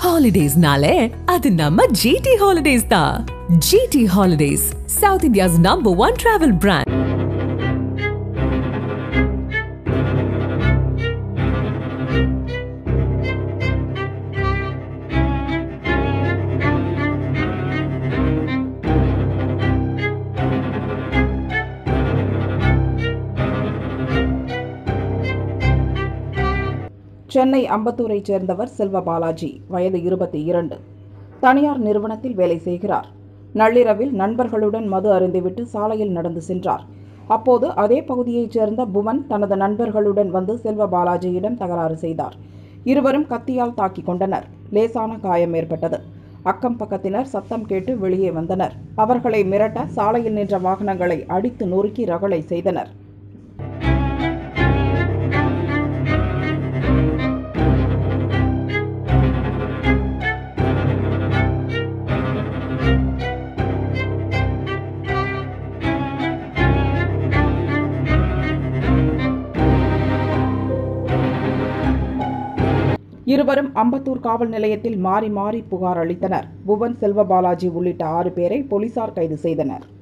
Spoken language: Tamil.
ஹாலிடேஸ்னாலே அது நம்ம ஜிடி ஹாலிடேஸ் தான் GT holidays south India's number one travel brand Chennai அம்பத்தூரைச் சேர்ந்தவர் செல்வ பாலாஜி வயது இருபத்தி இரண்டு தனியார் நிறுவனத்தில் வேலை செய்கிறார் நள்ளிரவில் நண்பர்களுடன் மது அருந்திவிட்டு சாலையில் நடந்து சென்றார் அப்போது அதே பகுதியைச் சேர்ந்த புவன் தனது நண்பர்களுடன் வந்து செல்வ பாலாஜியிடம் தகராறு செய்தார் இருவரும் கத்தியால் தாக்கிக் கொண்டனர் லேசான காயம் ஏற்பட்டது அக்கம் பக்கத்தினர் சத்தம் கேட்டு வெளியே வந்தனர் அவர்களை மிரட்ட சாலையில் நின்ற வாகனங்களை அடித்து நொறுக்கி ரகளை செய்தனர் இருவரும் அம்பத்தூர் காவல் நிலையத்தில் மாறி மாறி புகார் அளித்தனர் புவன் செல்வபாலாஜி உள்ளிட்ட ஆறு பேரை போலீசார் கைது செய்தனர்